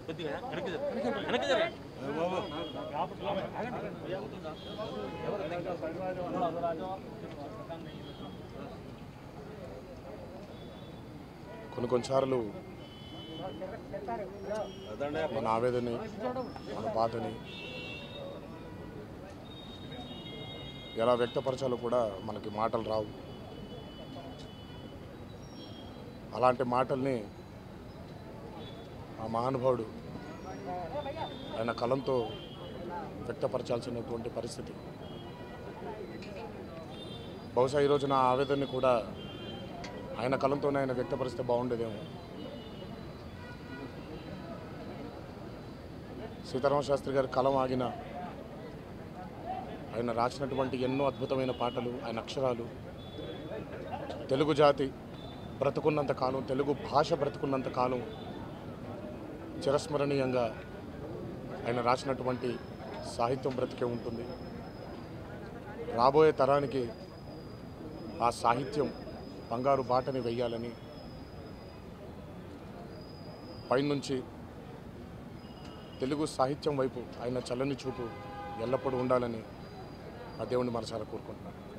కొద్దిగా వెనక్కి జరగండి. వెనక్కి జరగండి. కొన్ని కొన్నిసార్లు మన ఆవేదనని మన బాధని ఎలా వ్యక్తపరచాలో కూడా మనకి మాటలు రావు అలాంటి మాటల్ని ఆ మహానుభావుడు ఆయన కలంతో వ్యక్తపరచాల్సినటువంటి పరిస్థితి బహుశా ఈరోజు నా ఆవేదనని కూడా ఆయన కలంతోనే ఆయన వ్యక్తపరిస్తే బాగుండేదేమో సీతారామ శాస్త్రి గారి కలం ఆగిన ఆయన రాసినటువంటి ఎన్నో అద్భుతమైన పాటలు ఆయన అక్షరాలు తెలుగు జాతి బ్రతుకున్నంత కాలం తెలుగు భాష బ్రతుకున్నంత కాలం చిరస్మరణీయంగా ఆయన రాసినటువంటి సాహిత్యం బ్రతికే ఉంటుంది రాబోయే తరానికి ఆ సాహిత్యం బంగారు బాటని వెయ్యాలని పైనుంచి తెలుగు సాహిత్యం వైపు ఆయన చల్లని చూపు ఎల్లప్పుడూ ఉండాలని ఆ దేవుని మనసారా కోరుకుంటున్నాను